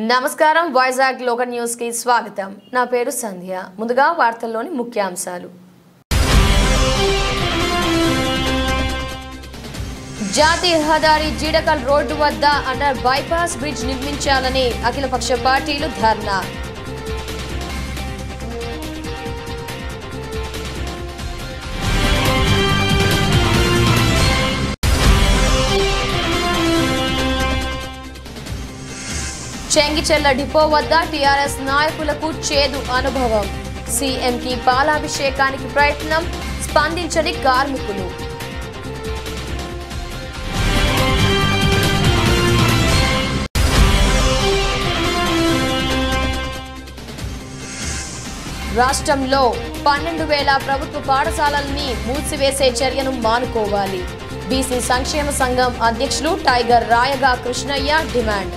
నమస్కారం Vizag local news కి స్వాగతం నా పేరు సంధ్య ముందుగా వార్తల్లోని ముఖ్యాంశాలు జాతీయ రహదారి జీడకల్ రోడ్డు వద్ద అండర్ బైపాస్ బ్రిడ్జ్ నిర్మించాలని అఖిలపక్ష పార్టీలు ధర్నా చెంగిచెల్ల డిపో వద్ద టీఆర్ఎస్ నాయకులకు చేదు అనుభవం సీఎంకి పాలాభిషేకానికి ప్రయత్నం స్పందించని కార్మికులు రాష్ట్రంలో పన్నెండు వేల ప్రభుత్వ పాఠశాలల్ని మూసివేసే చర్యను మానుకోవాలి బీసీ సంక్షేమ సంఘం అధ్యక్షులు టైగర్ రాయగా కృష్ణయ్య డిమాండ్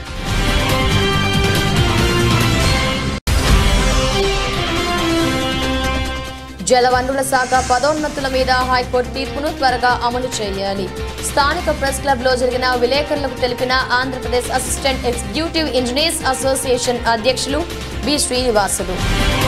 జలవనరుల శాఖ పదోన్నతుల మీద హైకోర్టు తీర్పును త్వరగా అమలు చేయాలి స్థానిక ప్రెస్ క్లబ్ లో జరిగిన విలేకరులకు తెలిపిన Andhra Pradesh assistant executive engineers association అధ్యక్షులు బి శ్రీనివాసులు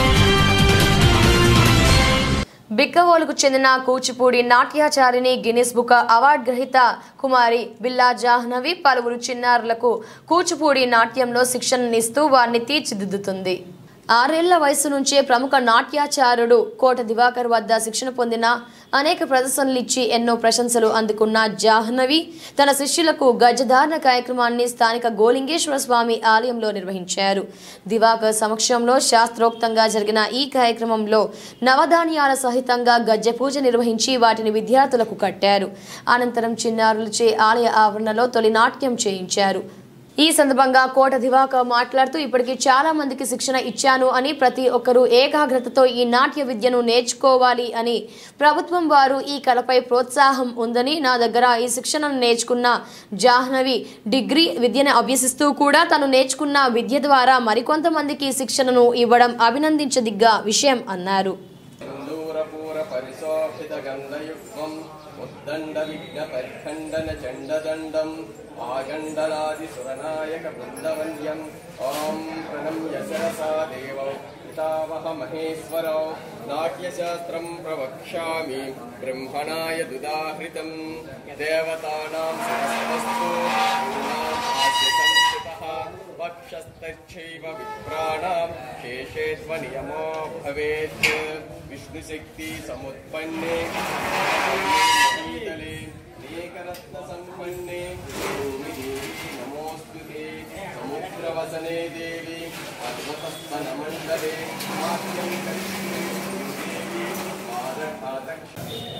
బిక్కవోలుకు చెందిన కూచిపూడి నాట్యాచారిని గిన్నిస్ బుక్ అవార్డు గ్రహీత కుమారి బిల్లా జాహ్నవి పలువురు చిన్నారులకు కూచిపూడి నాట్యంలో శిక్షణనిస్తూ వారిని తీర్చిదిద్దుతుంది ఆరేళ్ల వయసు నుంచే ప్రముఖ నాట్యాచారుడు కోట దివాకర్ వద్ద శిక్షణ పొందిన అనేక ప్రదర్శనలు ఇచ్చి ఎన్నో ప్రశంసలు అందుకున్న జాహ్నవి తన శిష్యులకు గజధారణ కార్యక్రమాన్ని స్థానిక గోలింగేశ్వర స్వామి ఆలయంలో నిర్వహించారు దివాకర్ సమక్షంలో శాస్త్రోక్తంగా జరిగిన ఈ కార్యక్రమంలో నవధాన్యాల సహితంగా గజ్జె పూజ నిర్వహించి వాటిని విద్యార్థులకు కట్టారు అనంతరం చిన్నారులచే ఆలయ ఆవరణలో తొలి నాట్యం చేయించారు ఈ సందర్భంగా కోట దివాకర్ మాట్లాడుతూ ఇప్పటికి చాలా మందికి శిక్షణ ఇచ్చాను అని ప్రతి ఒక్కరూ ఏకాగ్రతతో ఈ నాట్య విద్యను నేర్చుకోవాలి అని ప్రభుత్వం వారు ఈ కళపై ప్రోత్సాహం ఉందని నా దగ్గర ఈ శిక్షణను నేర్చుకున్న జాహ్నవి డిగ్రీ విద్యను అభ్యసిస్తూ కూడా తను నేర్చుకున్న విద్య ద్వారా మరికొంతమందికి శిక్షణను ఇవ్వడం అభినందించదిగ్గ విషయం అన్నారు సింధూరపూర పరిశోభిత గంధయుగ్మం ఉద్దండ విఘ్న పరిఖండన చండదండం ఆగండలాది సురనాయక బృందవన్యం ఓం ప్రణమ్య శరసా దేవౌ పితామహ మహేశ్వరౌ నాట్యశాస్త్రం ప్రవక్ష్యామి బ్రహ్మణాయ దుదాహృతం దేవతానాం సరస్వస్తు గురుణాం ఆస్య సంస్థితః వక్షస్థైవ విప్రాణాం శేషే త్వనియమో భవేత్ విష్ణుశక్తి సముత్పన్నే शीतले नेकरत्नसम्पन्ने भूमिदेवी नमोऽस्तु ते समुद्रवसने देवी अद्भुतस्तनमण्डले नाट्यं करिष्ये देवी पादपादक्ष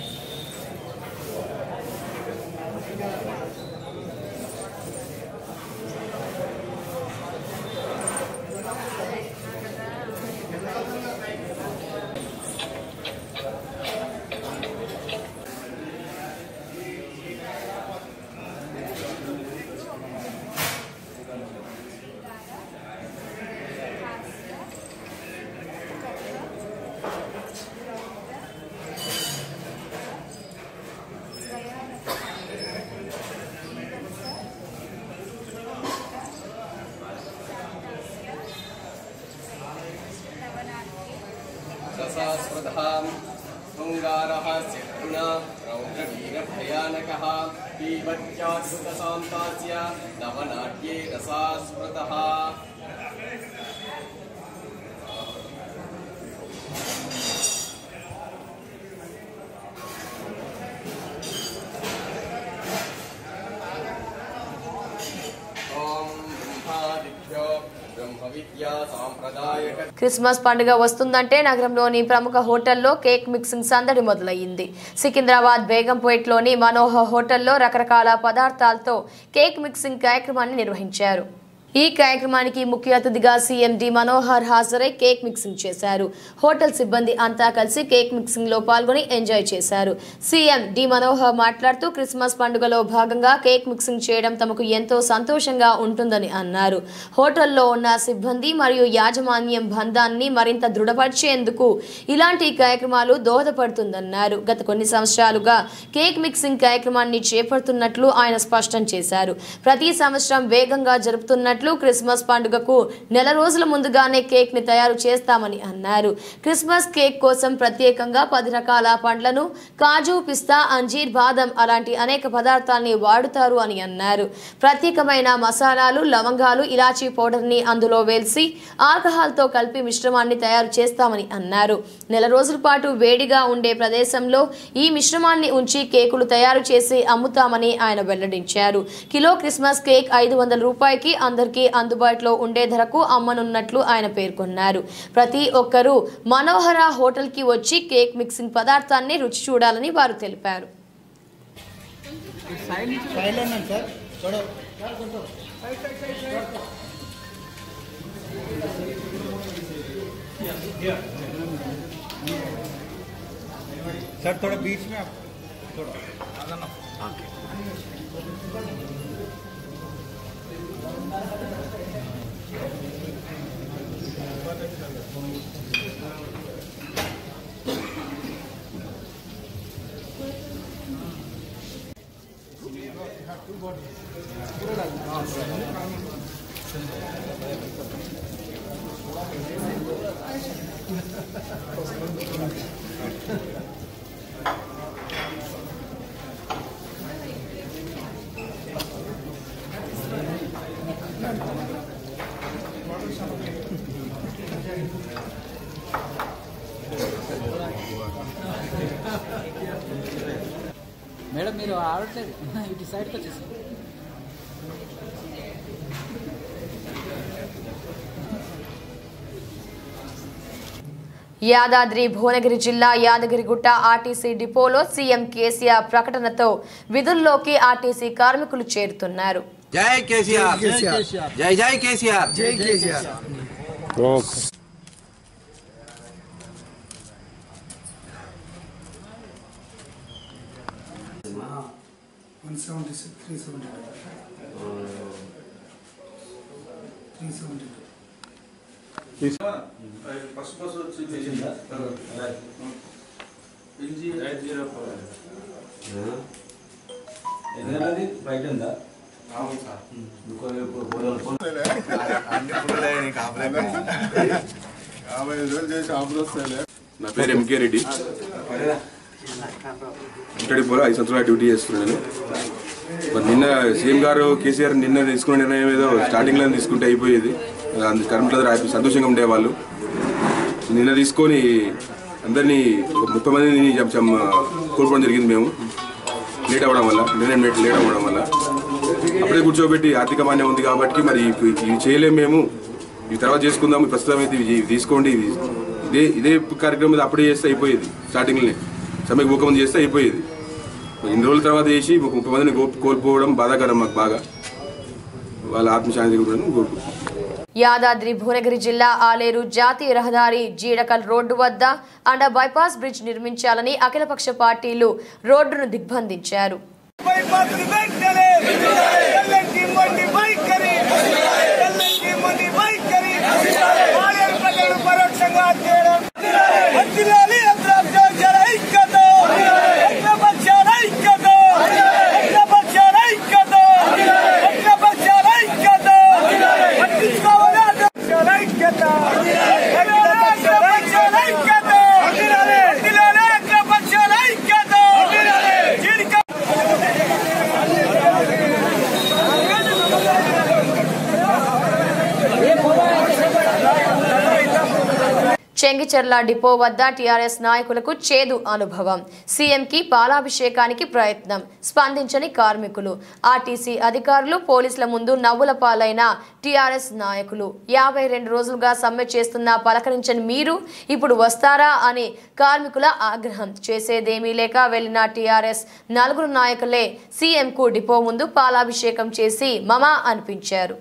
रसास्पृधां शृङ्गारः सिद्धुना रौद्रवीरभयानकः पीबत्याद्भुतसान्तास्य नवनाट्ये रसास्मृतः ॐ ब्रह्मादिभ्यो ब्रह्मविद्या साम्प्रदायक క్రిస్మస్ పండుగ వస్తుందంటే నగరంలోని ప్రముఖ హోటల్లో కేక్ మిక్సింగ్ సందడి మొదలయ్యింది సికింద్రాబాద్ బేగంపేట్లోని మనోహర్ హోటల్లో రకరకాల పదార్థాలతో కేక్ మిక్సింగ్ కార్యక్రమాన్ని నిర్వహించారు ఈ కార్యక్రమానికి ముఖ్య అతిథిగా సీఎం డి మనోహర్ హాజరై కేక్ మిక్సింగ్ చేశారు హోటల్ సిబ్బంది అంతా కలిసి కేక్ మిక్సింగ్ లో పాల్గొని ఎంజాయ్ చేశారు సీఎం డి మనోహర్ మాట్లాడుతూ క్రిస్మస్ పండుగలో భాగంగా కేక్ మిక్సింగ్ చేయడం తమకు ఎంతో సంతోషంగా ఉంటుందని అన్నారు హోటల్లో ఉన్న సిబ్బంది మరియు యాజమాన్యం బంధాన్ని మరింత దృఢపరిచేందుకు ఇలాంటి కార్యక్రమాలు దోహదపడుతుందన్నారు గత కొన్ని సంవత్సరాలుగా కేక్ మిక్సింగ్ కార్యక్రమాన్ని చేపడుతున్నట్లు ఆయన స్పష్టం చేశారు ప్రతి సంవత్సరం వేగంగా జరుపుతున్నట్లు చెప్పినట్లు క్రిస్మస్ పండుగకు నెల రోజుల ముందుగానే కేక్ ని తయారు చేస్తామని అన్నారు క్రిస్మస్ కేక్ కోసం ప్రత్యేకంగా పది రకాల పండ్లను కాజు పిస్తా అంజీర్ బాదం అలాంటి అనేక పదార్థాల్ని వాడుతారు అని అన్నారు ప్రత్యేకమైన మసాలాలు లవంగాలు ఇలాచీ పౌడర్ ని అందులో వేల్సి ఆల్కహాల్ తో కలిపి మిశ్రమాన్ని తయారు చేస్తామని అన్నారు నెల రోజుల పాటు వేడిగా ఉండే ప్రదేశంలో ఈ మిశ్రమాన్ని ఉంచి కేకులు తయారు చేసి అమ్ముతామని ఆయన వెల్లడించారు కిలో క్రిస్మస్ కేక్ ఐదు వందల రూపాయకి అందరికీ అందుబాటులో ఉండే ధరకు అమ్మనున్నట్లు ఆయన పేర్కొన్నారు ప్రతి ఒక్కరూ మనోహర హోటల్ కి వచ్చి కేక్ మిక్సింగ్ పదార్థాన్ని రుచి చూడాలని వారు తెలిపారు సైడ్ లో ఉన్నాను సార్ చూడ सर थोड़ा बीच में आप थोड़ा మేడం మీరు ఆడట్లేదు ఇటు సైడ్కి వచ్చేసి యాదాద్రి భువనగిరి జిల్లా యాదగిరిగుట్ట ఆర్టీసీ డిపోలో సీఎం కేసీఆర్ ప్రకటనతో విధుల్లోకి ఆర్టీసీ కార్మికులు చేరుతున్నారు జై కేసీఆర్ జై జై కేసీఆర్ जय KCR One seventy six, three seventy two. Three seventy two. నా పేరు ఎంకే రెడ్డి ఇంటడిపోలో ఐదు సంవత్సరాలు డ్యూటీ చేస్తున్నాను మరి నిన్న సీఎం గారు కేసీఆర్ నిన్న తీసుకున్న నిర్ణయం ఏదో స్టార్టింగ్లో తీసుకుంటే అయిపోయేది అందు కరెంట్లో రాయి సంతోషంగా ఉండేవాళ్ళు నిన్న తీసుకొని అందరినీ ఒక ముప్పై మందిని జం- జం- కోల్పోవడం జరిగింది మేము లేట్ అవ్వడం వల్ల నిర్ణయం లేట్ లేట్ అవ్వడం వల్ల అప్పుడే కూర్చోబెట్టి ఆర్థిక మాన్యం ఉంది కాబట్టి మరి ఇవి ఇవి చేయలేము మేము ఇవి తర్వాత చేసుకుందాం ప్రస్తుతం అయితే ఇవి ఇవి తీసుకోండి ఇది ఇదే ఇదే కార్యక్రమం మీద అప్పుడే చేస్తే అయిపోయేది స్టార్టింగ్లోనే సమ్మెకు ముఖమంది చేస్తే అయిపోయేది ఇన్ని రోజుల తర్వాత చేసి ఒక ముప్పై మందిని కో- కోల్పోవడం బాధాకరం మాకు బాగా వాళ్ళ ఆత్మశాంతి కూడా కోరుకుంటున్నాం యాదాద్రి భువనగిరి జిల్లా ఆలేరు జాతీయ రహదారి జీడకల్ రోడ్డు వద్ద అండర్ బైపాస్ బ్రిడ్జ్ నిర్మించాలని అఖిలపక్ష పార్టీలు రోడ్డును దిగ్బంధించారు బైపాస్ని వెంటనే ఎల్ఎన్టీ మొండి వైఖరి ఎల్ఎన్టీ మొండి వైఖరి ఆలయ ప్రజలను పరోక్షంగా చేయడం అఖిలాలి అగ్రపక్షాల ఐక్యత అగ్రపక్షాల ఐక్యత అగ్రపక్షాల ఐక్యత అగ్రపక్షాల ఐక్యత పట్టించుకోవాలి అగ్రపక్షాల ఐక్యత అగ్రపక్షాల ఐక్యత అఖిలాలి అగ్రపక్షాల ఐక్యత జీడిక చెంగిచెర్ల డిపో వద్ద టీఆర్ఎస్ నాయకులకు చేదు అనుభవం సీఎంకి పాలాభిషేకానికి ప్రయత్నం స్పందించని కార్మికులు ఆర్టీసీ అధికారులు పోలీసుల ముందు నవ్వుల పాలైన టీఆర్ఎస్ నాయకులు యాభై రెండు రోజులుగా సమ్మె చేస్తున్న పలకరించని మీరు ఇప్పుడు వస్తారా అని కార్మికుల ఆగ్రహం చేసేదేమీ లేక వెళ్లిన టీఆర్ఎస్ నలుగురు నాయకులే సీఎంకు డిపో ముందు పాలాభిషేకం చేసి మమా అనిపించారు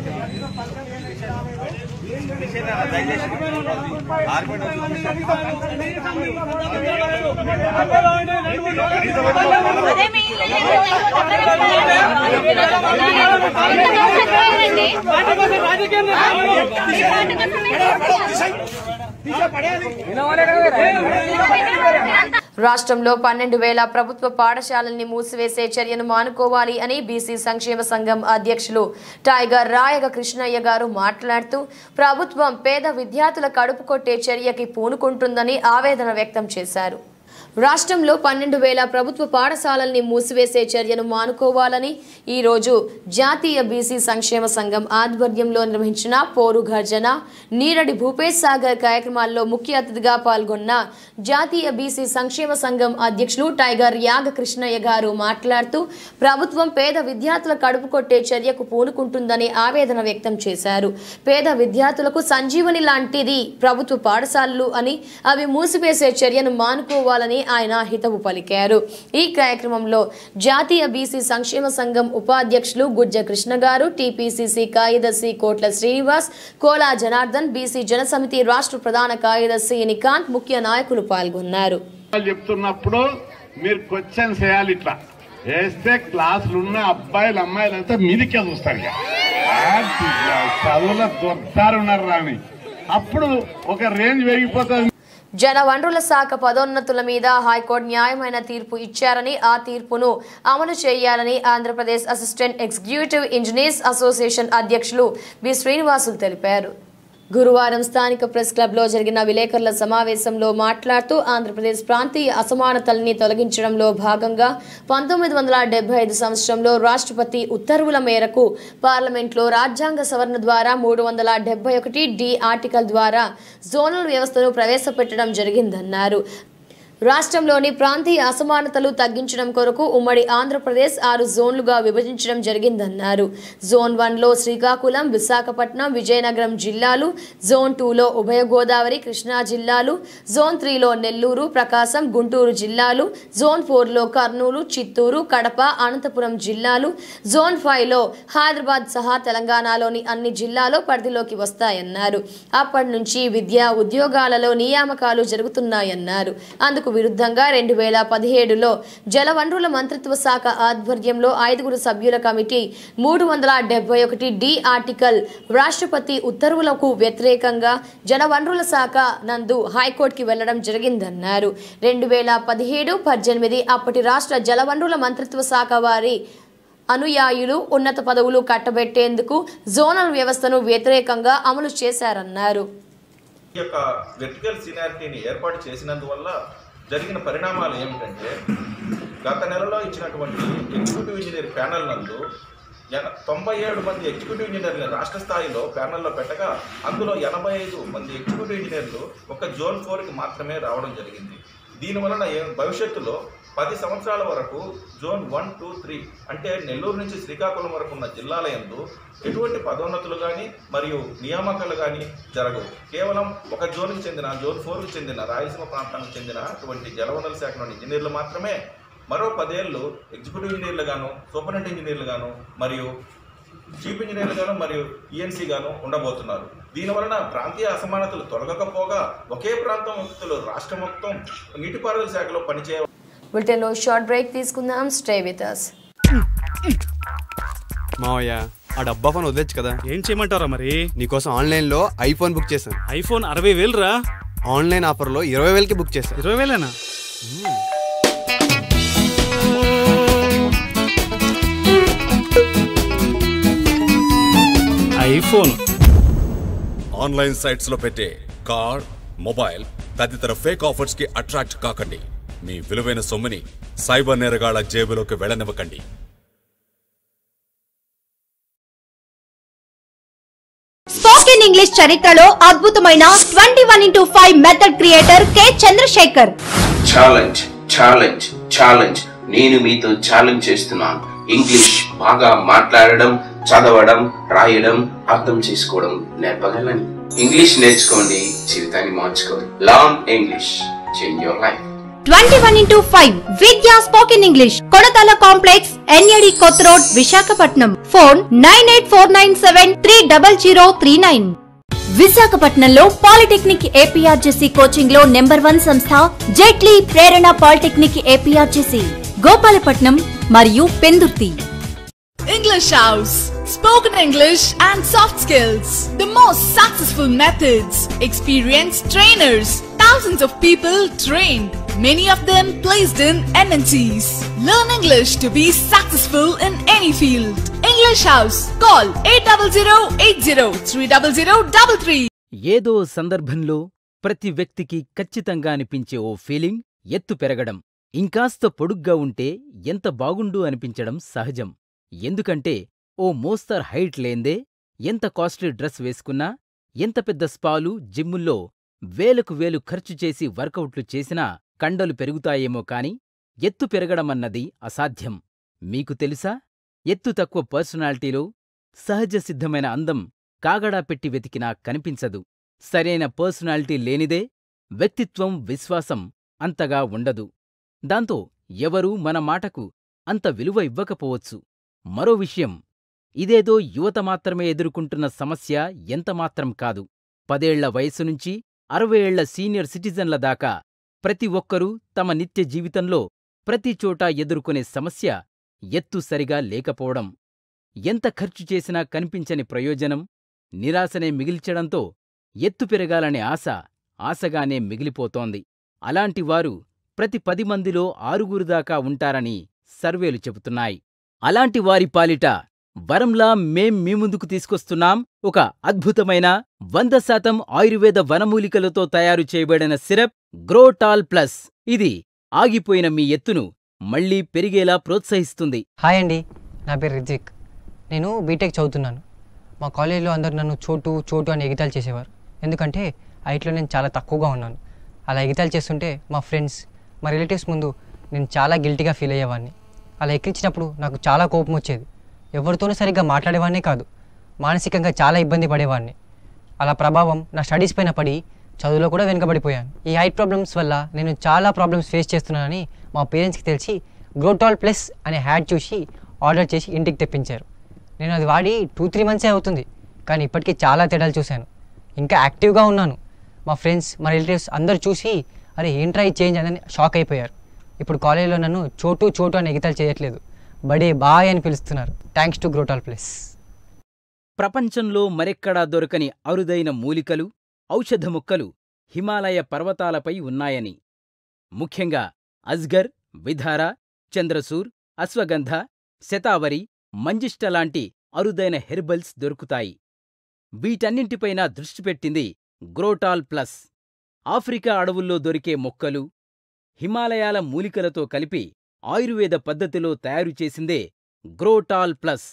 రాష్ట్రంలో పన్నెండు వేల ప్రభుత్వ పాఠశాలల్ని మూసివేసే చర్యను మానుకోవాలి అని బీసీ సంక్షేమ సంఘం అధ్యక్షులు టైగర్ రాయగ కృష్ణయ్య గారు మాట్లాడుతూ ప్రభుత్వం పేద విద్యార్థుల కడుపు కొట్టే చర్యకి పూనుకుంటుందని ఆవేదన వ్యక్తం చేశారు రాష్ట్రంలో పన్నెండు వేల ప్రభుత్వ పాఠశాలల్ని మూసివేసే చర్యను మానుకోవాలని ఈ రోజు జాతీయ బీసీ సంక్షేమ సంఘం ఆధ్వర్యంలో నిర్వహించిన పోరు గర్జన నీరడి భూపేష్ సాగర్ కార్యక్రమాల్లో ముఖ్య అతిథిగా పాల్గొన్న జాతీయ బీసీ సంక్షేమ సంఘం అధ్యక్షులు టైగర్ యాగ కృష్ణయ్య గారు మాట్లాడుతూ ప్రభుత్వం పేద విద్యార్థుల కడుపు కొట్టే చర్యకు పూనుకుంటుందని ఆవేదన వ్యక్తం చేశారు పేద విద్యార్థులకు సంజీవని లాంటిది ప్రభుత్వ పాఠశాలలు అని అవి మూసివేసే చర్యను మానుకోవాలని ఆయన హితవు పలికారు ఈ కార్యక్రమంలో జాతీయ బీసీ సంక్షేమ సంఘం ఉపాధ్యక్షులు గుజ్జ కృష్ణ గారు టీపీసీసీ కార్యదర్శి కోట్ల శ్రీనివాస్ కోలా జనార్దన్ బీసీ జనసమితి రాష్ట్ర ప్రధాన కార్యదర్శి నికాంత్ ముఖ్య నాయకులు పాల్గొన్నారు వాళ్ళు చెప్తున్నప్పుడు మీరు క్వశ్చన్స్ వేయాలి ఇట్లా వేస్తే క్లాసులు ఉన్న అబ్బాయిలు అమ్మాయిలు అంతా మీదికే చూస్తారు ఇక. ఆ, చదువుల దొరుకుతారు ఉన్నారు రాని అప్పుడు ఒక రేంజ్ పెరిగిపోతుంది జన వనరుల శాఖ పదోన్నతుల మీద హైకోర్టు న్యాయమైన తీర్పు ఇచ్చారని ఆ తీర్పును అమలు చేయాలని Andhra Pradesh assistant executive engineers association అధ్యక్షులు బి శ్రీనివాసులు తెలిపారు గురువారం స్థానిక ప్రెస్ క్లబ్లో జరిగిన విలేకరుల సమావేశంలో మాట్లాడుతూ ఆంధ్రప్రదేశ్ ప్రాంతీయ అసమానతల్ని తొలగించడంలో భాగంగా పంతొమ్మిది వందల డెబ్బై ఐదు సంవత్సరంలో రాష్ట్రపతి ఉత్తర్వుల మేరకు పార్లమెంట్లో రాజ్యాంగ సవరణ ద్వారా మూడు వందల డెబ్బై ఒకటి డి ఆర్టికల్ ద్వారా జోనల్ వ్యవస్థను ప్రవేశపెట్టడం జరిగిందన్నారు రాష్ట్రంలోని ప్రాంతీయ అసమానతలు తగ్గించడం కొరకు ఉమ్మడి ఆంధ్రప్రదేశ్ ఆరు జోన్లుగా విభజించడం జరిగిందన్నారు జోన్ వన్లో శ్రీకాకుళం విశాఖపట్నం విజయనగరం జిల్లాలు జోన్ టూలో ఉభయ గోదావరి కృష్ణా జిల్లాలు జోన్ త్రీలో నెల్లూరు ప్రకాశం గుంటూరు జిల్లాలు జోన్ ఫోర్లో కర్నూలు చిత్తూరు కడప అనంతపురం జిల్లాలు జోన్ ఫైవ్లో హైదరాబాద్ సహా తెలంగాణలోని అన్ని జిల్లాలో పరిధిలోకి వస్తాయన్నారు అప్పటి నుంచి విద్యా ఉద్యోగాలలో నియామకాలు జరుగుతున్నాయన్నారు అందుకు విరుద్ధంగా రెండు వేల పదిహేడులో జలవనరుల మంత్రిత్వ శాఖ ఆధ్వర్యంలో ఐదుగురు సభ్యుల కమిటీ మూడు వందల డెబ్బై ఒకటి డి ఆర్టికల్ రాష్ట్రపతి ఉత్తర్వులకు వ్యతిరేకంగా జలవనరుల శాఖ నందు హైకోర్టుకి వెళ్లడం జరిగిందన్నారు రెండు వేల పదిహేడు పద్దెనిమిది అప్పటి రాష్ట్ర జలవనరుల మంత్రిత్వ శాఖ వారి అనుయాయులు ఉన్నత పదవులు కట్టబెట్టేందుకు జోనల్ వ్యవస్థను వ్యతిరేకంగా అమలు చేశారన్నారు ఈ యొక్క వెర్టికల్ సీనియారిటీని ఏర్పాటు చేసినందువల్ల జరిగిన పరిణామాలు ఏమిటంటే గత నెలలో ఇచ్చినటువంటి ఎగ్జిక్యూటివ్ ఇంజనీర్ ప్యానల్ నందు ఎన- తొంభై ఏడు మంది ఎగ్జిక్యూటివ్ ఇంజనీర్లు రాష్ట్ర స్థాయిలో ప్యానల్లో పెట్టగా అందులో ఎనభై ఐదు మంది ఎగ్జిక్యూటివ్ ఇంజనీర్లు ఒక జోన్ ఫోర్కి మాత్రమే రావడం జరిగింది దీనివలన ఏ- భవిష్యత్తులో పది సంవత్సరాల వరకు జోన్ వన్ టూ త్రీ అంటే నెల్లూరు నుంచి శ్రీకాకుళం వరకు ఉన్న జిల్లాల యందు ఎటువంటి పదోన్నతులు కానీ మరియు నియామకాలు కానీ జరగవు కేవలం ఒక జోన్కి చెందిన జోన్ ఫోర్కి చెందిన రాయలసీమ ప్రాంతానికి చెందిన అటువంటి జలవనరుల శాఖలోని ఇంజనీర్లు మాత్రమే మరో పదేళ్ళు ఎగ్జిక్యూటివ్ ఇంజనీర్లు గాను సూపరింటెండెంట్ ఇంజనీర్లు గాను మరియు చీఫ్ ఇంజనీర్లు గాను మరియు ఈఎన్సీ గాను ఉండబోతున్నారు దీనివలన ప్రాంతీయ అసమానతలు తొలగకపోగా ఒకే ప్రాంతం వ్యక్తులు రాష్ట్రం మొత్తం నీటిపారుదల శాఖలో పనిచేయ బులెటిన్లో షార్ట్ బ్రేక్ తీసుకుందాం స్టే విత్ అస్ మావయ్య ఆ డబ్బా ఫోన్ వదిలేచ్చు కదా ఏం చేయమంటారా మరి నీకోసం ఆన్లైన్ లో ఐఫోన్ బుక్ చేశాను ఐఫోన్ అరవై వేలు రా ఆన్లైన్ ఆఫర్ లో ఇరవై వేలకి బుక్ చేశాను ఇరవై వేలేనా ఐఫోన్ ఆన్లైన్ సైట్స్ లో పెట్టే కార్ మొబైల్ తదితర ఫేక్ ఆఫర్స్ కి అట్రాక్ట్ కాకండి మీ విలువైన సొమ్ముని సైబర్ నేరగాళ్ల జేబులోకి వెళ్ళనివ్వకండి స్పోకెన్ ఇంగ్లీష్ చరిత్రలో అద్భుతమైన twenty one into five method creator K Chandrasekhar challenge challenge challenge నేను మీతో ఛాలెంజ్ చేస్తున్నాను ఇంగ్లీష్ బాగా మాట్లాడడం చదవడం రాయడం అర్థం చేసుకోవడం నేర్పగలని ఇంగ్లీష్ నేర్చుకోండి జీవితాన్ని మార్చుకోండి long English change your life twenty one into five Vidya spoken English కొడత కళాశాల complex NAD Kotha road Visakhapatnam phone nine eight four nine seven three double zero three nine విశాఖపట్నంలో పాలిటెక్నిక్ ఏపీఆర్జేసీ కోచింగ్ లో నెంబర్ వన్ సంస్థ జైట్లీ Prerana polytechnic APRJC Gopalapatnam మరియు Pendurthi English House. Spoken English and soft skills. The most successful methods. Experienced trainers. Thousands of people trained. Many of them placed in NNCs. Learn English to be successful in any field. English House. Call 800-80-300-33. ఏదో సందర్భంలో ప్రతి వ్యక్తికి ఖచ్చితంగా అనిపించే ఓ feeling ఎత్తు పెరగడం ఇంకాస్త పొడుగ్గా ఉంటే ఎంత బాగుండు అనిపించడం సహజం ఎందుకంటే ఓ మోస్తర్ హైట్ లేందే ఎంత కాస్ట్లీ డ్రెస్ వేసుకున్నా ఎంత పెద్ద స్పాలు జిమ్ముల్లో వేలకు వేలు ఖర్చు చేసి వర్కౌట్లు చేసినా కండలు పెరుగుతాయేమో కాని ఎత్తు పెరగడమన్నది అసాధ్యం మీకు తెలుసా ఎత్తు తక్కువ పర్సనాలిటీలో సహజ సిద్ధమైన అందం కాగడా పెట్టి వెతికినా కనిపించదు సరైన పర్సనాలిటీ లేనిదే వ్యక్తిత్వం విశ్వాసం అంతగా ఉండదు దాంతో ఎవరూ మన మాటకు అంత విలువ ఇవ్వకపోవచ్చు మరో విషయం ఇదేదో యువత మాత్రమే ఎదుర్కొంటున్న సమస్య ఎంతమాత్రం కాదు పదేళ్ల వయసు నుంచి అరవై ఏళ్ల సీనియర్ సిటిజన్ల దాకా ప్రతి ఒక్కరూ తమ నిత్య జీవితంలో ప్రతి చోటా ఎదుర్కొనే సమస్య ఎత్తు సరిగా లేకపోవడం ఎంత ఖర్చు చేసినా కనిపించని ప్రయోజనం నిరాశనే మిగిల్చడంతో ఎత్తు పెరగాలనే ఆశ ఆశగానే మిగిలిపోతోంది అలాంటి వారు ప్రతి పది మందిలో ఆరుగురు దాకా ఉంటారని సర్వేలు చెబుతున్నాయి అలాంటి వారి పాలిట వరంలా మేం మీ ముందుకు తీసుకొస్తున్నాం ఒక అద్భుతమైన వంద శాతం ఆయుర్వేద వనమూలికలతో తయారు చేయబడిన సిరప్ గ్రోటాల్ ప్లస్ ఇది ఆగిపోయిన మీ ఎత్తును మళ్లీ పెరిగేలా ప్రోత్సహిస్తుంది హాయ్ అండి నా పేరు రిజిక్ నేను బీటెక్ చదువుతున్నాను మా కాలేజీలో అందరు నన్ను చోటు చోటు అని ఎగితాలు చేసేవారు ఎందుకంటే హైట్లో నేను చాలా తక్కువగా ఉన్నాను అలా ఎగితాలు చేస్తుంటే మా ఫ్రెండ్స్ మా రిలేటివ్స్ ముందు నేను చాలా గిల్టీగా ఫీల్ అయ్యేవాడిని అలా ఎక్కించినప్పుడు నాకు చాలా కోపం వచ్చేది ఎవరితోనూ సరిగ్గా మాట్లాడేవాడినే కాదు మానసికంగా చాలా ఇబ్బంది పడేవాడిని అలా ప్రభావం నా స్టడీస్ పైన పడి చదువులో కూడా వెనుకబడిపోయాను ఈ హైట్ ప్రాబ్లమ్స్ వల్ల నేను చాలా ప్రాబ్లమ్స్ ఫేస్ చేస్తున్నానని మా పేరెంట్స్కి తెలిసి గ్రోటాల్ ప్లస్ అనే హ్యాడ్ చూసి ఆర్డర్ చేసి ఇంటికి తెప్పించారు నేను అది వాడి టూ త్రీ మంత్సే అవుతుంది కానీ ఇప్పటికీ చాలా తేడాలు చూశాను ఇంకా యాక్టివ్గా ఉన్నాను మా ఫ్రెండ్స్ మా రిలేటివ్స్ అందరూ చూసి అరే ఏంట్రా ఈ చేంజ్ అని షాక్ అయిపోయారు ఇప్పుడు కాలేజీలో నన్ను చోటు చోటు అని ఎగితాలు చేయట్లేదు బడే బాయ్ అని పిలుస్తున్నారు థ్యాంక్స్ టు గ్రోటాల్ ప్లస్ ప్రపంచంలో మరెక్కడా దొరకని అరుదైన మూలికలు ఔషధ మొక్కలు హిమాలయ పర్వతాలపై ఉన్నాయని ముఖ్యంగా అజ్గర్ విధార చంద్రసూర్ అశ్వగంధ శతావరి మంజిష్ట లాంటి అరుదైన హెర్బల్స్ దొరుకుతాయి వీటన్నింటిపైనా దృష్టి పెట్టింది గ్రోటాల్ ప్లస్ ఆఫ్రికా అడవుల్లో దొరికే మొక్కలు హిమాలయాల మూలికలతో కలిపి ఆయుర్వేద పద్ధతిలో తయారు చేసిందే గ్రోటాల్ ప్లస్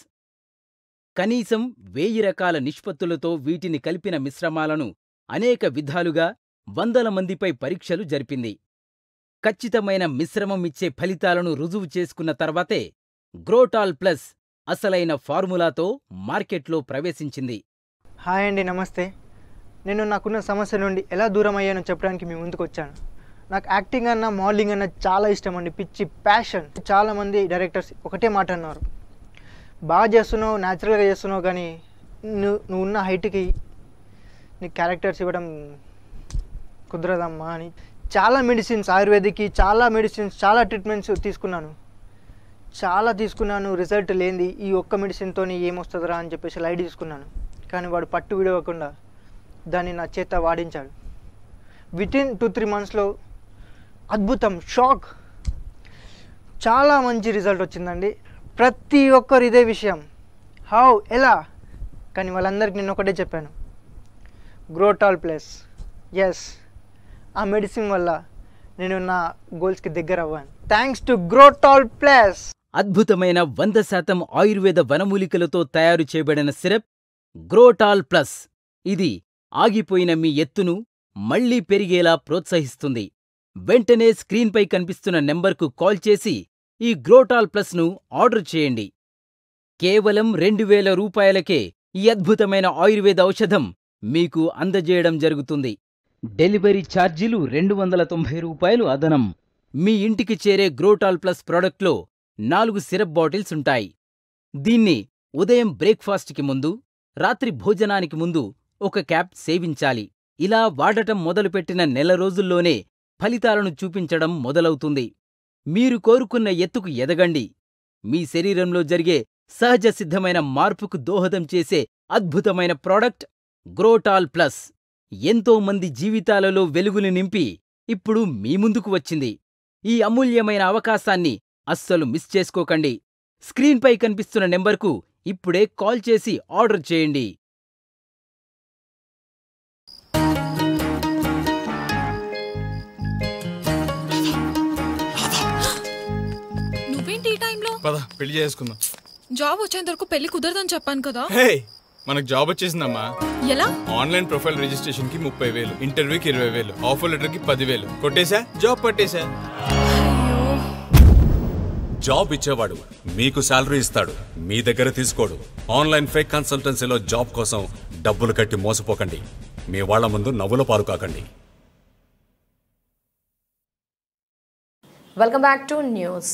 కనీసం వేయి రకాల నిష్పత్తులతో వీటిని కలిపిన మిశ్రమాలను అనేక విధాలుగా వందల మందిపై పరీక్షలు జరిపింది ఖచ్చితమైన మిశ్రమం ఇచ్చే ఫలితాలను రుజువు చేసుకున్న తర్వాతే గ్రోటాల్ ప్లస్ అసలైన ఫార్ములాతో మార్కెట్లో ప్రవేశించింది హాయ్ అండి నమస్తే నేను నాకున్న సమస్య నుండి ఎలా దూరం అయ్యానో చెప్పడానికి మీ ముందుకు వచ్చాను నాకు యాక్టింగ్ అన్న మోడలింగ్ అన్న చాలా ఇష్టం అండి పిచ్చి ప్యాషన్ చాలామంది డైరెక్టర్స్ ఒకటే మాట అన్నారు బాగా చేస్తున్నావు న్యాచురల్గా చేస్తున్నావు కానీ నువ్వు నువ్వు ఉన్న హైట్కి నీకు క్యారెక్టర్స్ ఇవ్వడం కుదరదమ్మా అని చాలా మెడిసిన్స్ ఆయుర్వేదిక్కి చాలా మెడిసిన్స్ చాలా ట్రీట్మెంట్స్ తీసుకున్నాను చాలా తీసుకున్నాను రిజల్ట్ లేనిది ఈ ఒక్క మెడిసిన్తో ఏమొస్తుందిరా అని చెప్పేసి లైట్ తీసుకున్నాను కానీ వాడు పట్టు విడవకుండా దాన్ని నా చేత వాడించాడు వితిన్ టూ త్రీ మంత్స్లో అద్భుతం షాక్ చాలా మంచి రిజల్ట్ వచ్చిందండి ప్రతి ఒక్కరు ఇదే విషయం హౌ ఎలా కానీ వాళ్ళందరికీ నేను ఒకటే చెప్పాను గ్రోటాల్ ప్లస్ ఎస్ ఆ మెడిసిన్ వల్ల నేను నా గోల్స్కి దగ్గర అవ్వాను థ్యాంక్స్ టు గ్రోటాల్ ప్లస్ అద్భుతమైన వంద శాతం ఆయుర్వేద వనమూలికలతో తయారు చేయబడిన సిరప్ గ్రోటాల్ ప్లస్ ఇది ఆగిపోయిన మీ ఎత్తును మళ్లీ పెరిగేలా ప్రోత్సహిస్తుంది వెంటనే స్క్రీన్పై కనిపిస్తున్న నెంబర్కు కాల్ చేసి ఈ గ్రోటాల్ ప్లస్ను ఆర్డర్ చేయండి కేవలం రెండు వేల రూపాయలకే ఈ అద్భుతమైన ఆయుర్వేద ఔషధం మీకు అందజేయడం జరుగుతుంది డెలివరీ ఛార్జీలు రెండు వందల తొంభై రూపాయలు అదనం మీ ఇంటికి చేరే గ్రోటాల్ ప్లస్ ప్రోడక్ట్లో నాలుగు సిరప్ బాటిల్స్ ఉంటాయి దీన్ని ఉదయం బ్రేక్ఫాస్ట్కి ముందు రాత్రి భోజనానికి ముందు ఒక క్యాప్ సేవించాలి ఇలా వాడటం మొదలుపెట్టిన నెల రోజుల్లోనే ఫలితాలను చూపించడం మొదలవుతుంది మీరు కోరుకున్న ఎత్తుకు ఎదగండి మీ శరీరంలో జరిగే సహజ సిద్ధమైన మార్పుకు దోహదం చేసే అద్భుతమైన ప్రోడక్ట్ గ్రోటాల్ ప్లస్ ఎంతో మంది జీవితాలలో వెలుగులు నింపి ఇప్పుడు మీ ముందుకు వచ్చింది ఈ అమూల్యమైన అవకాశాన్ని అస్సలు మిస్ చేసుకోకండి స్క్రీన్పై కనిపిస్తున్న నెంబర్కు ఇప్పుడే కాల్ చేసి ఆర్డర్ చేయండి నువ్వేంటి ఈ టైంలో పద పెళ్లి చేసుకుందాం జాబ్ వచ్చేంత వరకు పెళ్లి కుదరదని చెప్పాను కదా హే మనకు జాబ్ వచ్చేసిందమ్మా ఎలా ఆన్లైన్ ప్రొఫైల్ రిజిస్ట్రేషన్ కి ముప్పై వేలు ఇంటర్వ్యూకి ఇరవై వేలు ఆఫర్ లెటర్ కి పదివేలు కొట్టేశా జాబ్ పట్టేశా జాబ్ ఇచ్చేవాడు మీకు శాలరీ ఇస్తాడు మీ దగ్గర తీసుకోడు ఆన్లైన్ ఫేక్ కన్సల్టెన్సీలో జాబ్ కోసం డబ్బులు కట్టి మోసపోకండి మీ వాళ్ళ ముందు నవ్వుల పాలు కాకండి welcome back to news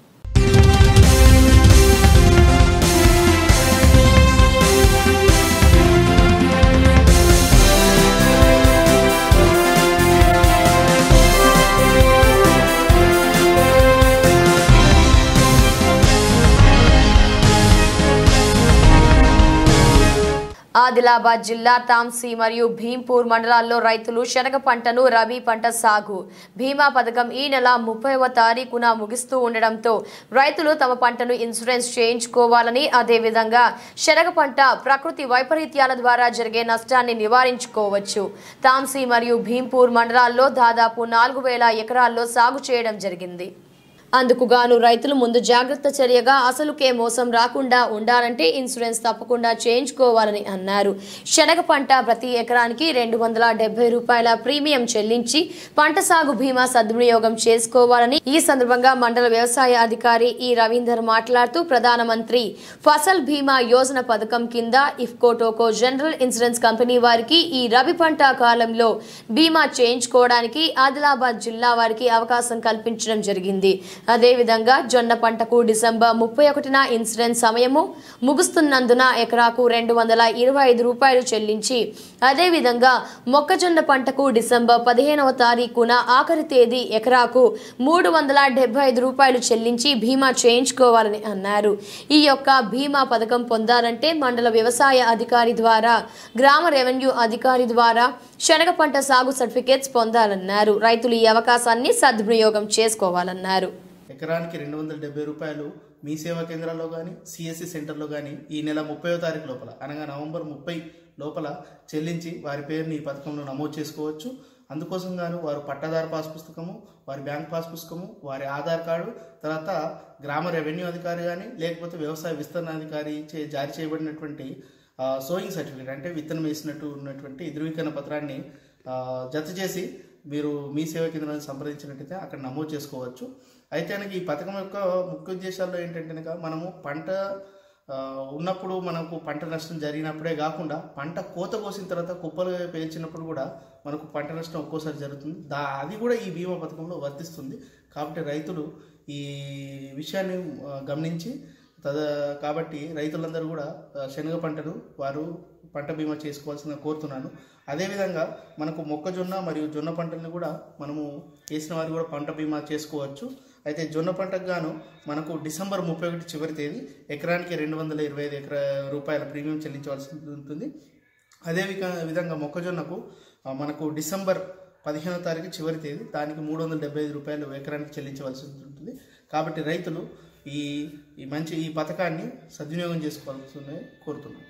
Adilabad జిల్లా తాంసీ మరియు భీంపూర్ మండలాల్లో రైతులు శనగ పంటను రబీ పంట సాగు బీమా పథకం ఈ నెల ముప్పైవ తారీఖున ముగిస్తూ ఉండడంతో రైతులు తమ పంటను ఇన్సూరెన్స్ చేయించుకోవాలని అదేవిధంగా శనగ పంట ప్రకృతి వైపరీత్యాల ద్వారా జరిగే నష్టాన్ని నివారించుకోవచ్చు తాంసీ మరియు భీంపూర్ మండలాల్లో దాదాపు నాలుగు వేల ఎకరాల్లో సాగు చేయడం జరిగింది అందుకు గాను రైతులు ముందు జాగ్రత్త చర్యగా అసలుకే మోసం రాకుండా ఉండాలంటే ఇన్సూరెన్స్ తప్పకుండా చేయించుకోవాలని అన్నారు శనగ పంట ప్రతి ఎకరానికి రెండు వందల డెబ్బై రూపాయల ప్రీమియం చెల్లించి పంట సాగు బీమా సద్వినియోగం చేసుకోవాలని ఈ సందర్భంగా మండల వ్యవసాయ అధికారి ఈ రవీందర్ మాట్లాడుతూ ప్రధానమంత్రి ఫసల్ బీమా యోజన పథకం కింద IFFCO Tokio general insurance company వారికి ఈ రబీ పంట కాలంలో బీమా చేయించుకోవడానికి ఆదిలాబాద్ జిల్లా వారికి అవకాశం కల్పించడం జరిగింది అదేవిధంగా జొన్న పంటకు డిసెంబర్ ముప్పై ఒకటిన ఇన్సూరెన్స్ సమయము ముగుస్తున్నందున ఎకరాకు రెండు వందల ఇరవై ఐదు రూపాయలు చెల్లించి అదేవిధంగా మొక్కజొన్న పంటకు డిసెంబర్ పదిహేనవ తారీఖున ఆఖరి తేదీ ఎకరాకు మూడు వందల డెబ్బై ఐదు రూపాయలు చెల్లించి బీమా చేయించుకోవాలని అన్నారు ఈ యొక్క బీమా పథకం పొందాలంటే మండల వ్యవసాయ అధికారి ద్వారా గ్రామ రెవెన్యూ అధికారి ద్వారా శనగ పంట సాగు సర్టిఫికేట్స్ పొందాలన్నారు రైతులు ఈ అవకాశాన్ని సద్వినియోగం చేసుకోవాలన్నారు ఎకరానికి రెండు వందల డెబ్బై రూపాయలు మీ సేవా కేంద్రాల్లో కానీ సిఎస్సి సెంటర్లో కానీ ఈ నెల ముప్పైవ తారీఖు లోపల అనగా నవంబర్ ముప్పై లోపల చెల్లించి వారి పేరుని ఈ పథకంలో నమోదు చేసుకోవచ్చు అందుకోసం గాను వారు పట్టాదారు పాస్ పుస్తకము వారి బ్యాంక్ పాస్ పుస్తకము వారి ఆధార్ కార్డు తర్వాత గ్రామ రెవెన్యూ అధికారి కానీ లేకపోతే వ్యవసాయ విస్తరణాధికారి చే జారీ చేయబడినటువంటి సోయింగ్ సర్టిఫికేట్ అంటే విత్తనం వేసినట్టు ఉన్నటువంటి ధృవీకరణ పత్రాన్ని ఆ, జత చేసి మీరు మీ సేవా కేంద్రాన్ని సంప్రదించినట్టయితే అక్కడ నమోదు చేసుకోవచ్చు అయితే కనుక ఈ పథకం యొక్క ముఖ్య ఉద్దేశాల్లో ఏంటంటే కనుక మనము పంట ఆ, ఉన్నప్పుడు మనకు పంట నష్టం జరిగినప్పుడే కాకుండా పంట కోత కోసిన తర్వాత కుప్పలు పేల్చినప్పుడు కూడా మనకు పంట నష్టం ఒక్కోసారి జరుగుతుంది దా అది కూడా ఈ బీమా పథకంలో వర్తిస్తుంది కాబట్టి రైతులు ఈ విషయాన్ని ఆ, గమనించి తద కాబట్టి రైతులందరూ కూడా ఆ, శనగ పంటను వారు పంట బీమా చేసుకోవాల్సిన కోరుతున్నాను అదేవిధంగా మనకు మొక్కజొన్న మరియు జొన్న పంటలను కూడా మనము వేసిన వారు కూడా పంట బీమా చేసుకోవచ్చు అయితే జొన్న పంటకు గాను మనకు డిసెంబర్ ముప్పై ఒకటి చివరి తేదీ ఎకరానికి రెండు వందల ఇరవై ఐదు ఎకరా రూపాయల ప్రీమియం చెల్లించవలసి ఉంటుంది అదే విక- విధంగా మొక్కజొన్నకు ఆ, మనకు డిసెంబర్ పదిహేనో తారీఖు చివరి తేదీ దానికి మూడు వందల డెబ్బై ఐదు రూపాయలు ఎకరానికి చెల్లించవలసి ఉంటుంది కాబట్టి రైతులు ఈ ఈ మంచి ఈ పథకాన్ని సద్వినియోగం చేసుకోవాల్సిందే కోరుతున్నాను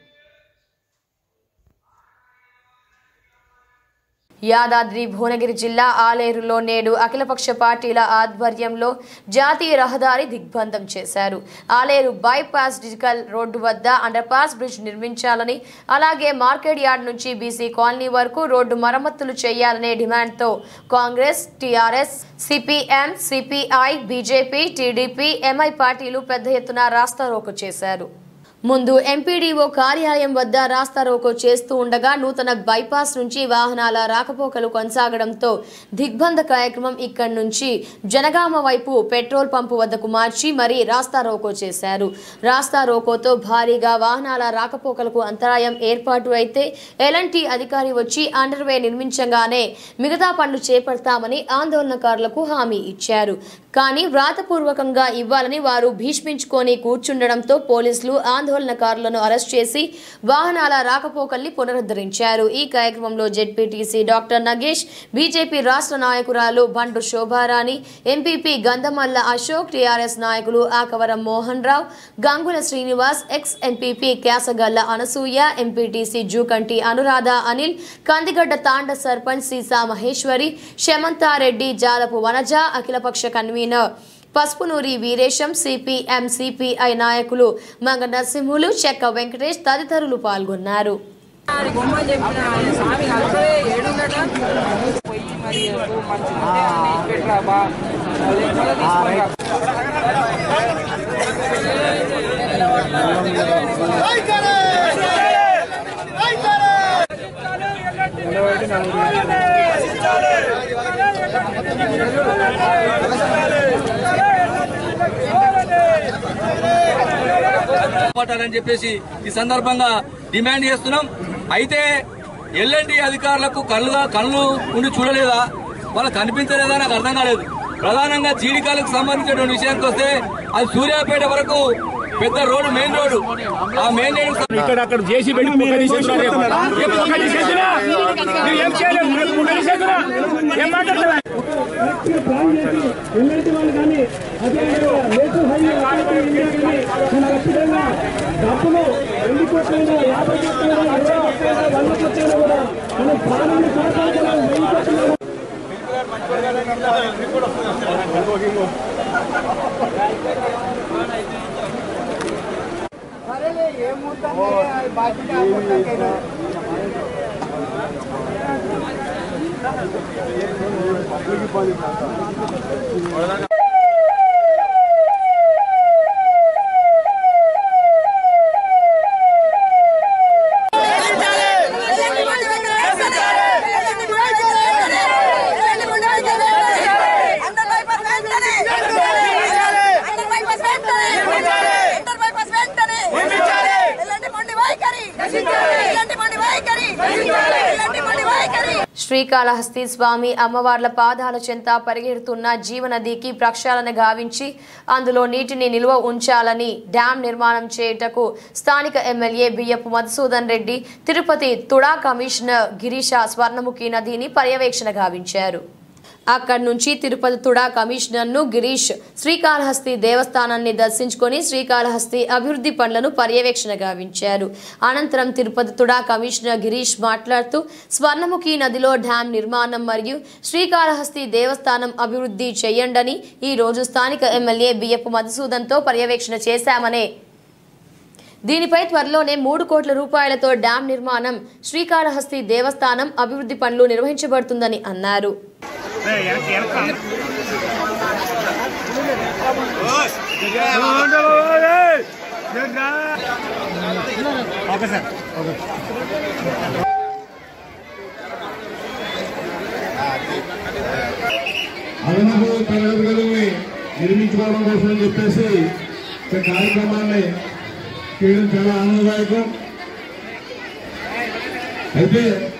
యాదాద్రి భువనగిరి జిల్లా ఆలేరులో నేడు అఖిలపక్ష పార్టీల ఆధ్వర్యంలో జాతీయ రహదారి దిగ్బంధం చేశారు ఆలేరు బైపాస్ డిజిటల్ రోడ్డు వద్ద అండర్ పాస్ బ్రిడ్జ్ నిర్మించాలని అలాగే మార్కెట్ యార్డ్ నుంచి బీసీ కాలనీ వరకు రోడ్డు మరమ్మతులు చేయాలనే డిమాండ్తో Congress TRS CPM CPI BJP TDP MI పార్టీలు పెద్ద ఎత్తున రాస్తారోకో చేశారు ముందు ఎంపీడీఓ కార్యాలయం వద్ద రాస్తారోకో చేస్తూ ఉండగా నూతన బైపాస్ నుంచి వాహనాల రాకపోకలు కొనసాగడంతో దిగ్బంధ కార్యక్రమం ఇక్కడి నుంచి జనగామ వైపు పెట్రోల్ పంపు వద్దకు మార్చి మరీ రాస్తారోకో చేశారు రాస్తారోకోతో భారీగా వాహనాల రాకపోకలకు అంతరాయం ఏర్పాటు అయితే ఎలాంటి అధికారి వచ్చి అండర్వే నిర్మించగానే మిగతా పనులు చేపడతామని ఆందోళనకారులకు హామీ ఇచ్చారు కానీ వ్రాతపూర్వకంగా ఇవ్వాలని వారు భీష్మించుకొని కూర్చుండడంతో పోలీసులు ఆందోళనకారులను అరెస్ట్ చేసి వాహనాల రాకపోకల్ని పునరుద్ధరించారు ఈ కార్యక్రమంలో జెడ్పీటీసీ డాక్టర్ నగేష్ బీజేపీ రాష్ట్ర నాయకురాలు బండు శోభారాణి ఎంపీపీ గంధమల్ల అశోక్ టీఆర్ఎస్ నాయకులు Akavaram Mohan Rao Gangula Srinivas ex MPP Kyasagalla Anasuya MPTC Jukanti Anuradha Anil Kandigadda Thanda sarpanch Seesa Maheshwari Samanthareddy Jalapu Vanaja అఖిలపక్ష convener Pasupunuri Veeresham CPM CPI నాయకులు మంగ నరసింహులు చెక్క వెంకటేష్ తదితరులు పాల్గొన్నారు కాపాడాలని చెప్పేసి ఈ సందర్భంగా డిమాండ్ చేస్తున్నాం అయితే ఎల్ఎన్టీ అధికారులకు కళ్ళుగా కళ్ళు ఉండి చూడలేదా వాళ్ళకి కనిపించలేదా నాకు అర్థం కాలేదు ప్రధానంగా జీడికాలకు సంబంధించినటువంటి విషయానికి వస్తే అది సూర్యాపేట వరకు పెద్ద రోడ్డు మెయిన్ రోడ్డు ఆ మెయిన్ రోడ్డు ఇక్కడ అక్కడ చేసి పెట్టి ముక్క తీసేస్తున్నారు రేపు. రేపు ముక్క తీసేసినా మీరు ఏం చేయలేదు రేపు ముక్క తీసేసినా ఏం మాట్లాడలేదు ఎలాంటి వాళ్ళు కానీ అదేవిధంగా రేటు హై వాళ్ళకి ఇండియా కానీ మన ఖచ్చితంగా డబ్బులు ఎన్ని కోట్లైనా యాభై కోట్లైనా ఇరవై కోట్లైనా వంద కోట్లైనా కూడా మనం ప్రాణాన్ని కాపాడుకోవాలి వెయ్యి కోట్లైనా శ్రీకాళహస్తి స్వామి అమ్మవార్ల పాదాల చెంత పరిగెడుతున్న జీవనదికి ప్రక్షాళన గావించి అందులో నీటిని నిల్వ ఉంచాలని డ్యాం నిర్మాణం చేయుటకు స్థానిక MLA Biyyapu Madhusudhan Reddy Tirupati TUDA commissioner Girisha Swarnamukhi నదిని పర్యవేక్షణ గావించారు అక్కడి నుంచి తిరుపతి తుడా కమిషనర్ను గిరీష్ శ్రీకాళహస్తి దేవస్థానాన్ని దర్శించుకొని శ్రీకాళహస్తి అభివృద్ధి పనులను పర్యవేక్షణ గావించారు అనంతరం తిరుపతి తుడా కమిషనర్ గిరీష్ మాట్లాడుతూ స్వర్ణముఖి నదిలో డ్యాం నిర్మాణం మరియు శ్రీకాళహస్తి దేవస్థానం అభివృద్ధి చేయండని ఈ రోజు స్థానిక ఎమ్మెల్యే బియ్యపు మధుసూదన్తో పర్యవేక్షణ చేశామనే దీనిపై త్వరలోనే మూడు కోట్ల రూపాయలతో డ్యాం నిర్మాణం శ్రీకాళహస్తి దేవస్థానం అభివృద్ధి పనులు నిర్వహించబడుతుందని అన్నారు ఓకే సార్ ఓకే అదనపు తరగతి గదుల్ని నిర్మించుకోవడం కోసం అని చెప్పేసి ఈ కార్యక్రమాన్ని చేయడం చాలా ఆనందదాయకం అయితే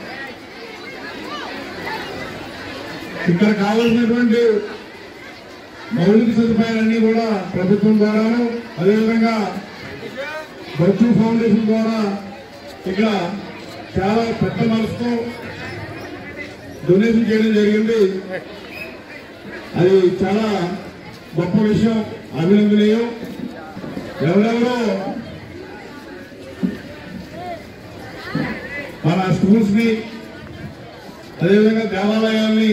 ఇక్కడ కావాల్సినటువంటి మౌలిక సదుపాయాలన్నీ కూడా ప్రభుత్వం ద్వారాను అదేవిధంగా బచ్చు ఫౌండేషన్ ద్వారా ఇక్కడ చాలా పెద్ద మనసుతో డొనేషన్ చేయడం జరిగింది అది చాలా గొప్ప విషయం అభినందనీయం ఎవరెవరో మన స్కూల్స్ ని అదేవిధంగా దేవాలయాల్ని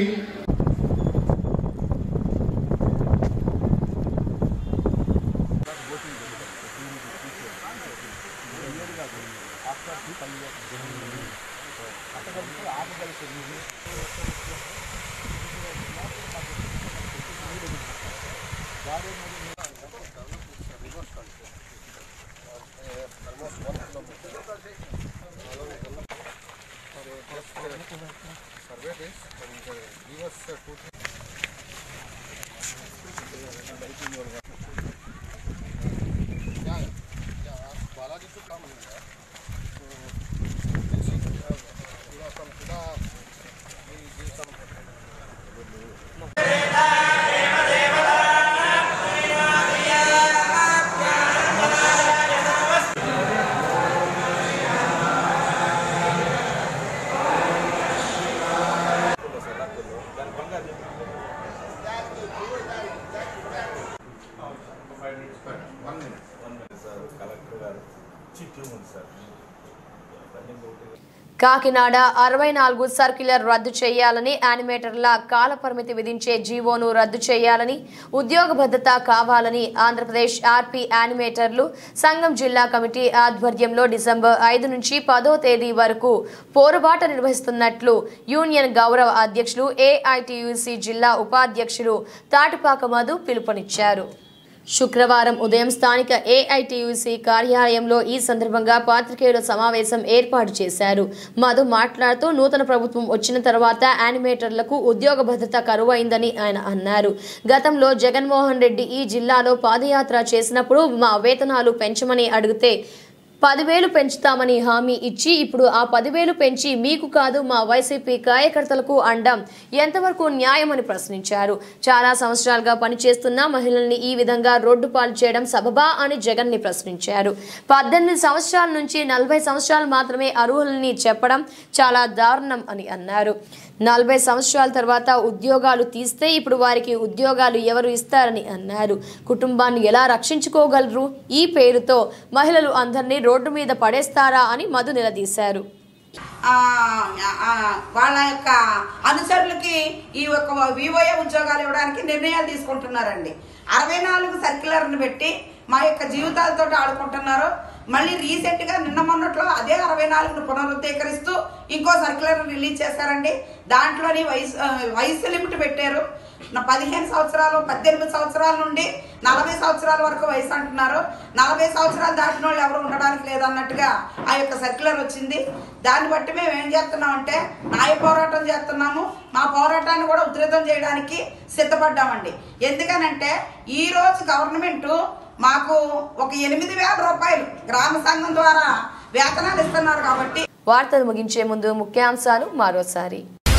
కాకినాడ అరవై నాలుగు సర్క్యులర్ రద్దు చేయాలని యానిమేటర్ల కాలపరిమితి విధించే జీవోను రద్దు చేయాలని ఉద్యోగ భద్రత కావాలని ఆంధ్రప్రదేశ్ ఆర్పీ యానిమేటర్లు సంఘం జిల్లా కమిటీ ఆధ్వర్యంలో డిసెంబర్ ఐదు నుంచి పదో తేదీ వరకు పోరుబాట నిర్వహిస్తున్నట్లు యూనియన్ గౌరవ అధ్యక్షులు ఏఐటియుసి జిల్లా ఉపాధ్యక్షులు తాటిపాక మధు పిలుపునిచ్చారు శుక్రవారం ఉదయం స్థానిక ఏఐటియుసి కార్యాలయంలో ఈ సందర్భంగా పాత్రికేయుల సమావేశం ఏర్పాటు చేశారు మధు మాట్లాడుతూ నూతన ప్రభుత్వం వచ్చిన తర్వాత యానిమేటర్లకు ఉద్యోగ భద్రత కరువైందని ఆయన అన్నారు గతంలో జగన్మోహన్ రెడ్డి ఈ జిల్లాలో పాదయాత్ర చేసినప్పుడు మా వేతనాలు పెంచమని అడిగితే పదివేలు పెంచుతామని హామీ ఇచ్చి ఇప్పుడు ఆ పదివేలు పెంచి మీకు కాదు మా వైసీపీ కార్యకర్తలకు అండం ఎంతవరకు న్యాయమని ప్రశ్నించారు చాలా సంవత్సరాలుగా పనిచేస్తున్న మహిళల్ని ఈ విధంగా రోడ్డు పాలు చేయడం సబబా అని జగన్ ని ప్రశ్నించారు పద్దెనిమిది సంవత్సరాల నుంచి నలభై సంవత్సరాలు మాత్రమే అర్హులని చెప్పడం చాలా దారుణం అని అన్నారు నలభై సంవత్సరాల తర్వాత ఉద్యోగాలు తీస్తే ఇప్పుడు వారికి ఉద్యోగాలు ఎవరు ఇస్తారని అన్నారు కుటుంబాన్ని ఎలా రక్షించుకోగలరు ఈ పేరుతో మహిళలు అందరినీ రోడ్డు మీద పడేస్తారా అని మధు నిలదీశారు ఆ, ఆ, వాళ్ళ యొక్క అనుచరులకి ఈ యొక్క వివోఏ ఉద్యోగాలు ఇవ్వడానికి నిర్ణయాలు తీసుకుంటున్నారండి అరవై నాలుగు సర్క్యులర్ని పెట్టి మా యొక్క జీవితాలతో ఆడుకుంటున్నారు మళ్ళీ రీసెంట్ గా నిన్న మొన్నట్లో అదే అరవై నాలుగును పునరుద్ధీకరిస్తూ ఇంకో సర్క్యులర్ రిలీజ్ చేశారండి దాంట్లోని వయసు ఆ, వయసు లిమిట్ పెట్టారు నా పదిహేను సంవత్సరాలు పద్దెనిమిది సంవత్సరాల నుండి నలభై సంవత్సరాల వరకు వయసు అంటున్నారు నలభై సంవత్సరాలు దాటిన వాళ్ళు ఎవరు ఉండడానికి లేదన్నట్టుగా ఆ యొక్క సర్క్యులర్ వచ్చింది దాన్ని బట్టి మేము ఏం చేస్తున్నామంటే న్యాయ పోరాటం చేస్తున్నాము మా పోరాటాన్ని కూడా ఉధృతం చేయడానికి సిద్ధపడ్డామండి ఎందుకనంటే ఈ రోజు గవర్నమెంట్ మాకు ఒక ఎనిమిది వేల రూపాయలు గ్రామ సంఘం ద్వారా వేతనాలు ఇస్తున్నారు కాబట్టి వార్తలు ముగించే ముందు ముఖ్యాంశాలు మరోసారి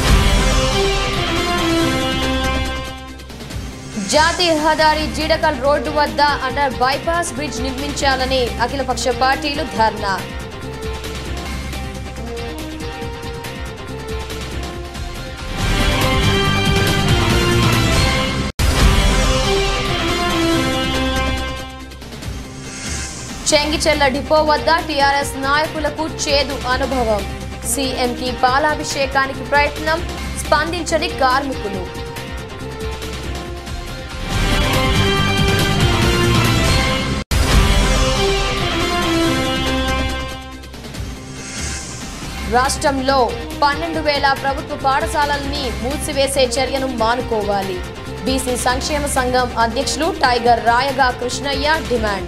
జాతీయ రహదారి జీడకల్ రోడ్డు వద్ద అండర్ బైపాస్ బ్రిడ్జ్ నిర్మించాలని అఖిలపక్ష పార్టీలు ధర్నా చెంగిచెల్ల డిపో వద్ద టీఆర్ఎస్ నాయకులకు చేదు అనుభవం సీఎంకి పాలాభిషేకానికి ప్రయత్నం స్పందించని కార్మికులు రాష్ట్రంలో పన్నెండు వేల ప్రభుత్వ పాఠశాలల్ని మూసివేసే చర్యను మానుకోవాలి బీసీ సంక్షేమ సంఘం అధ్యక్షులు టైగర్ రాయగా కృష్ణయ్య డిమాండ్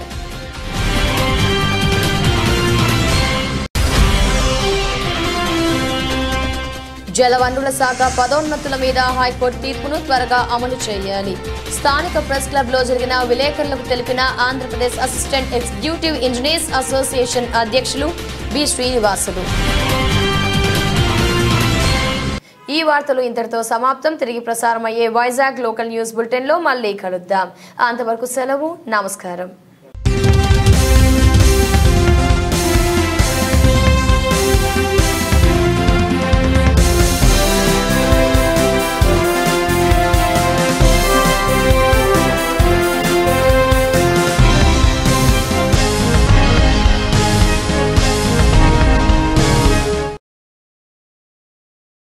జలవనరుల శాఖ పదోన్నతుల మీద హైకోర్టు తీర్పును త్వరగా అమలు చేయాలి స్థానిక ప్రెస్ క్లబ్ లో జరిగిన విలేకరులకు తెలిపిన Andhra Pradesh assistant executive engineers association అధ్యక్షులు బి శ్రీనివాసులు ఈ వార్తలు ఇంతటితో సమాప్తం తిరిగి ప్రసారం అయ్యే వైజాగ్ లోకల్ న్యూస్ బులెటిన్ లో మళ్ళీ కలుద్దాం అంతవరకు సెలవు నమస్కారం